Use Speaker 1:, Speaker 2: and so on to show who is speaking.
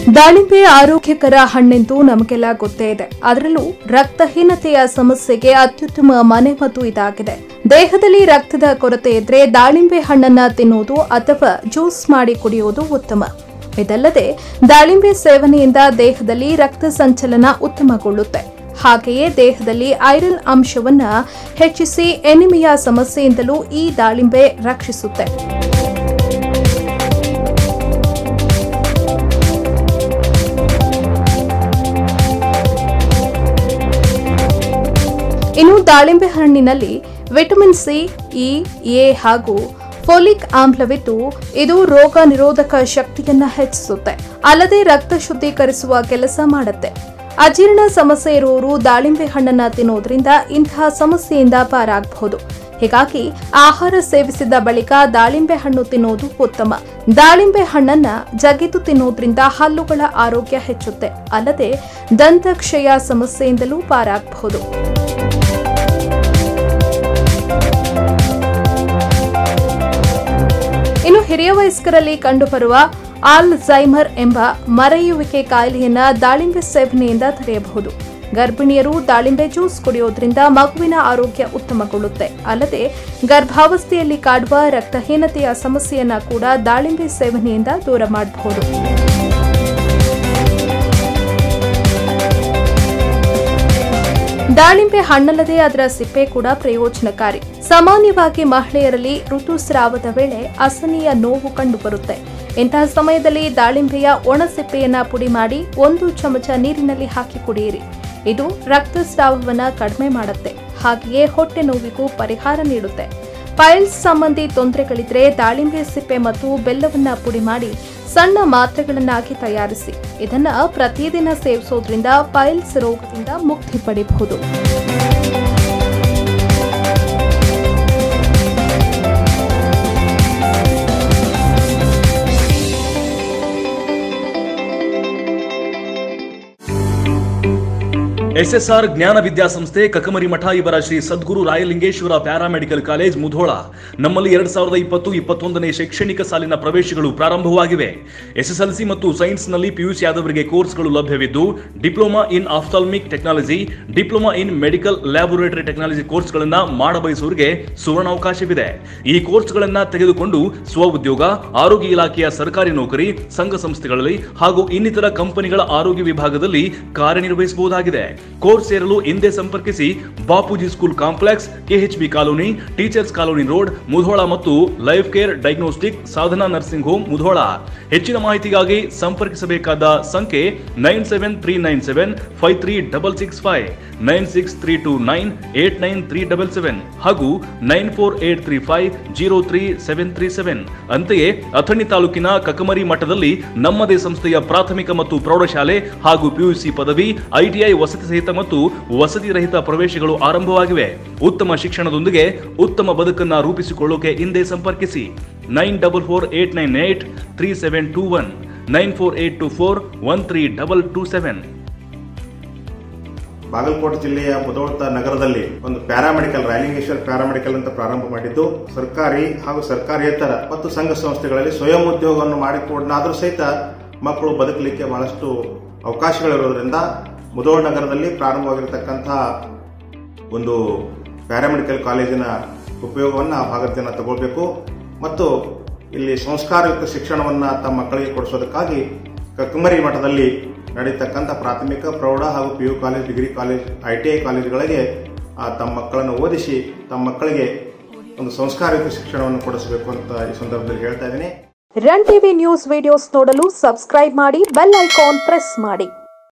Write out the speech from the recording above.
Speaker 1: ದಾಳಿಂಬೆ ಆರೋಗ್ಯಕರ ಹಣ್ಣೆಂದು ನಮಗೆಲ್ಲ ಗೊತ್ತೇ ಇದೆ ಅದರಲ್ಲೂ ರಕ್ತಹೀನತೆಯ ಸಮಸ್ಯೆಗೆ ಅತ್ಯುತ್ತಮ ಮನೆಮದ್ದು ಇದಾಗಿದೆ ದೇಹದಲ್ಲಿ ರಕ್ತದ ಕೊರತೆ ಇದ್ರೆ ದಾಳಿಂಬೆ ಹಣ್ಣನ್ನ ತಿನ್ನುವುದು ಅಥವಾ ಜ್ಯೂಸ್ ಮಾಡಿ ಕುಡಿಯುವುದು ಉತ್ತಮ ಇದಲ್ಲದೆ ದಾಳಿಂಬೆ ಸೇವನೆಯಿಂದ ದೇಹದಲ್ಲಿ ರಕ್ತ ಸಂಚಲನ ಉತ್ತಮಗೊಳ್ಳುತ್ತೆ ಹಾಗೆಯೇ ದೇಹದಲ್ಲಿ ಐರನ್ ಅಂಶವನ್ನ ಹೆಚ್ಚಿಸಿ ಎನಿಮಿಯಾ ಸಮಸ್ಯೆಯಿಂದಲೂ ಈ ದಾಳಿಂಬೆ ರಕ್ಷಿಸುತ್ತೆ ಇನ್ನು ದಾಳಿಂಬೆ ಹಣ್ಣಿನಲ್ಲಿ ವಿಟಮಿನ್ ಸಿ ಇ ಎ ಹಾಗೂ ಫೋಲಿಕ್ ಆಮ್ಲವಿದ್ದು ಇದು ರೋಗ ನಿರೋಧಕ ಶಕ್ತಿಯನ್ನ ಹೆಚ್ಚಿಸುತ್ತೆ ಅಲ್ಲದೆ ರಕ್ತ ಶುದ್ಧೀಕರಿಸುವ ಕೆಲಸ ಮಾಡುತ್ತೆ ಅಜೀರ್ಣ ಸಮಸ್ಯೆ ಇರುವವರು ದಾಳಿಂಬೆ ಹಣ್ಣನ್ನ ತಿನ್ನೋದ್ರಿಂದ ಇಂತಹ ಸಮಸ್ಯೆಯಿಂದ ಪಾರಾಗಬಹುದು ಹೀಗಾಗಿ ಆಹಾರ ಸೇವಿಸಿದ ಬಳಿಕ ದಾಳಿಂಬೆ ಹಣ್ಣು ತಿನ್ನೋದು ಉತ್ತಮ ದಾಳಿಂಬೆ ಹಣ್ಣನ್ನ ಜಗಿದು ತಿನ್ನೋದ್ರಿಂದ ಹಲ್ಲುಗಳ ಆರೋಗ್ಯ ಹೆಚ್ಚುತ್ತೆ ಅಲ್ಲದೆ ದಂತಕ್ಷಯ ಸಮಸ್ಯೆಯಿಂದಲೂ ಪಾರಾಗಬಹುದು ಇನ್ನು ಹಿರಿಯ ವಯಸ್ಕರಲ್ಲಿ ಕಂಡುಬರುವ ಆಲ್ಝೈಮರ್ ಎಂಬ ಮರೆಯುವಿಕೆ ಕಾಯಿಲೆಯನ್ನ ದಾಳಿಂಬೆ ಸೇವನೆಯಿಂದ ತಡೆಯಬಹುದು ಗರ್ಭಿಣಿಯರು ದಾಳಿಂಬೆ ಜ್ಯೂಸ್ ಕುಡಿಯೋದ್ರಿಂದ ಮಗುವಿನ ಆರೋಗ್ಯ ಉತ್ತಮಗೊಳ್ಳುತ್ತೆ ಅಲ್ಲದೆ ಗರ್ಭಾವಸ್ಥೆಯಲ್ಲಿ ಕಾಡುವ ರಕ್ತಹೀನತೆಯ ಸಮಸ್ಯೆಯನ್ನ ಕೂಡ ದಾಳಿಂಬೆ ಸೇವನೆಯಿಂದ ದೂರ ಮಾಡಬಹುದು ದಾಳಿಂಬೆ ಹಣ್ಣಲ್ಲದೆ ಅದರ ಸಿಪ್ಪೆ ಕೂಡ ಪ್ರಯೋಜನಕಾರಿ ಸಾಮಾನ್ಯವಾಗಿ ಮಹಿಳೆಯರಲ್ಲಿ ಋತುಸ್ರಾವದ ವೇಳೆ ಅಸಹನೀಯ ನೋವು ಕಂಡುಬರುತ್ತೆ ಇಂತಹ ಸಮಯದಲ್ಲಿ ದಾಳಿಂಬೆಯ ಒಣ ಸಿಪ್ಪೆಯನ್ನ ಪುಡಿ ಮಾಡಿ ಒಂದು ಚಮಚ ನೀರಿನಲ್ಲಿ ಹಾಕಿ ಕುಡಿಯಿರಿ ಇದು ರಕ್ತಸ್ರಾವವನ್ನ ಕಡಿಮೆ ಮಾಡುತ್ತೆ ಹಾಗೆಯೇ ಹೊಟ್ಟೆ ನೋವಿಗೂ ಪರಿಹಾರ ನೀಡುತ್ತೆ ಪೈಲ್ಸ್ ಸಂಬಂಧಿ ತೊಂದರೆಗಳಿದ್ರೆ ದಾಳಿಂಬೆ ಸಿಪ್ಪೆ ಮತ್ತು ಬೆಲ್ಲವನ್ನ ಪುಡಿ ಮಾಡಿ ಸಣ್ಣ ಮಾತ್ರೆಗಳನ್ನಾಗಿ ತಯಾರಿಸಿ ಇದನ್ನ ಪ್ರತಿದಿನ ಸೇವಿಸೋದ್ರಿಂದ ಪೈಲ್ಸ್ ರೋಗದಿಂದ ಮುಕ್ತಿ ಪಡೆಯಬಹುದು
Speaker 2: ಎಸ್ಎಸ್ಆರ್ ಜ್ಞಾನ ವಿದ್ಯಾಸಂಸ್ಥೆ ಕಕಮರಿ ಮಠ ಇವರ ಶ್ರೀ ಸದ್ಗುರು ರಾಯಲಿಂಗೇಶ್ವರ ಪ್ಯಾರಾಮೆಡಿಕಲ್ ಕಾಲೇಜ್ ಮುಧೋಳ ನಮ್ಮಲ್ಲಿ ಎರಡ್ ಸಾವಿರದ ಇಪ್ಪತ್ತು ಇಪ್ಪತ್ತೊಂದನೇ ಶೈಕ್ಷಣಿಕ ಸಾಲಿನ ಪ್ರವೇಶಗಳು ಪ್ರಾರಂಭವಾಗಿವೆ ಎಸ್ಎಸ್ಎಲ್ಸಿ ಮತ್ತು ಸೈನ್ಸ್ನಲ್ಲಿ ಪಿಯುಸಿ ಆದವರಿಗೆ ಕೋರ್ಸ್ಗಳು ಲಭ್ಯವಿದ್ದು diploma in ophthalmic technology diploma in medical laboratory technology ಕೋರ್ಸ್ಗಳನ್ನ ಮಾಡಬಯಸುವವರಿಗೆ ಸುವರ್ಣಾವಕಾಶವಿದೆ ಈ ಕೋರ್ಸ್ಗಳನ್ನ ತೆಗೆದುಕೊಂಡು ಸ್ವಉದ್ಯೋಗ ಆರೋಗ್ಯ ಇಲಾಖೆಯ ಸರ್ಕಾರಿ ನೌಕರಿ ಸಂಘ ಸಂಸ್ಥೆಗಳಲ್ಲಿ ಹಾಗೂ ಇನ್ನಿತರ ಕಂಪನಿಗಳ ಆರೋಗ್ಯ ವಿಭಾಗದಲ್ಲಿ ಕಾರ್ಯನಿರ್ವಹಿಸಬಹುದಾಗಿದೆ ಕೋರ್ಸ್ ಸೇರಲು ಹಿಂದೆ ಸಂಪರ್ಕಿಸಿ Bapuji school complex KHB colony teachers colony road Mudhol ಮತ್ತು life care diagnostic Sadhana nursing home Mudhol ಹೆಚ್ಚಿನ ಮಾಹಿತಿಗಾಗಿ ಸಂಪರ್ಕಿಸಬೇಕಾದ ಸಂಖ್ಯೆ nine seven three nine seven five three double six five nine six three two nine eight nine three double seven ಹಾಗೂ nine four eight three five zero three seven three seven ಅಂತೆಯೇ ಅಥಣಿ ತಾಲೂಕಿನ ಕಕಮರಿ ಮಠದಲ್ಲಿ ನಮ್ಮದೇ ಸಂಸ್ಥೆಯ ಪ್ರಾಥಮಿಕ ಮತ್ತು ಪ್ರೌಢಶಾಲೆ ಹಾಗೂ ಪಿಯುಸಿ ಪದವಿ ಐಟಿಐ ವಸತಿ ಸಹಿತ ಮತ್ತು ವಸತಿ ರಹಿತ ಪ್ರವೇಶಗಳು ಆರಂಭವಾಗಿವೆ ಉತ್ತಮ ಶಿಕ್ಷಣದೊಂದಿಗೆ ಉತ್ತಮ ಬದುಕನ್ನ ರೂಪಿಸಿಕೊಳ್ಳೋಕೆ ಹಿಂದೆ ಸಂಪರ್ಕಿಸಿ nine double four eight nine eight three seven two one nine four eight two four one three double two seven
Speaker 3: Bagalkot ಜಿಲ್ಲೆಯ ಮುದೋಳ್ತ ನಗರದಲ್ಲಿ ಒಂದು ಪ್ಯಾರಾಮೆಡಿಕಲ್ ರಾಯಲಿಂಗೇಶ್ವರ ಪ್ಯಾರಾಮೆಡಿಕಲ್ ಅಂತ ಪ್ರಾರಂಭ ಮಾಡಿದ್ದು ಸರ್ಕಾರಿ ಹಾಗೂ ಸರ್ಕಾರೇತರ ಮತ್ತು ಸಂಘ ಸಂಸ್ಥೆಗಳಲ್ಲಿ ಸ್ವಯಂ ಉದ್ಯೋಗವನ್ನು ಮಾಡಿಕೊಂಡಾದರೂ ಸಹಿತ ಮಕ್ಕಳು ಬದುಕಲಿಕ್ಕೆ ಬಹಳಷ್ಟು ಅವಕಾಶಗಳಿರೋದ್ರಿಂದ ಮುದೋಳ್ ನಗರದಲ್ಲಿ ಪ್ರಾರಂಭವಾಗಿರತಕ್ಕಂತಹ ಒಂದು ಪ್ಯಾರಾಮೆಡಿಕಲ್ ಕಾಲೇಜಿನ ಉಪಯೋಗವನ್ನು ಆ ಭಾಗದ ಜನ ತಗೊಳ್ಬೇಕು ಮತ್ತು ಇಲ್ಲಿ ಸಂಸ್ಕಾರಯುಕ್ತ ಶಿಕ್ಷಣವನ್ನು ತಮ್ಮ ಮಕ್ಕಳಿಗೆ ಕೊಡಿಸೋದಕ್ಕಾಗಿ ಕಕ್ಕಮರಿ ಮಠದಲ್ಲಿ ನಡೀತಕ್ಕಂಥ ಪ್ರಾಥಮಿಕ ಪ್ರೌಢ ಹಾಗೂ P U college degree college I T I ಕಾಲೇಜುಗಳಿಗೆ ಆ, ತಮ್ಮ ಮಕ್ಕಳನ್ನು ಓದಿಸಿ ತಮ್ಮ ಮಕ್ಕಳಿಗೆ ಒಂದು ಸಂಸ್ಕಾರಯುಕ್ತ ಶಿಕ್ಷಣವನ್ನು ಕೊಡಿಸಬೇಕು ಅಂತ ಈ ಸಂದರ್ಭದಲ್ಲಿ ಹೇಳ್ತಾ ಇದ್ದೀನಿ
Speaker 1: ರನ್ ಟಿವಿ ನ್ಯೂಸ್ ವಿಡಿಯೋಸ್ ನೋಡಲು ಸಬ್ಸ್ಕ್ರೈಬ್ ಮಾಡಿ ಬೆಲ್ ಐಕಾನ್ ಪ್ರೆಸ್ ಮಾಡಿ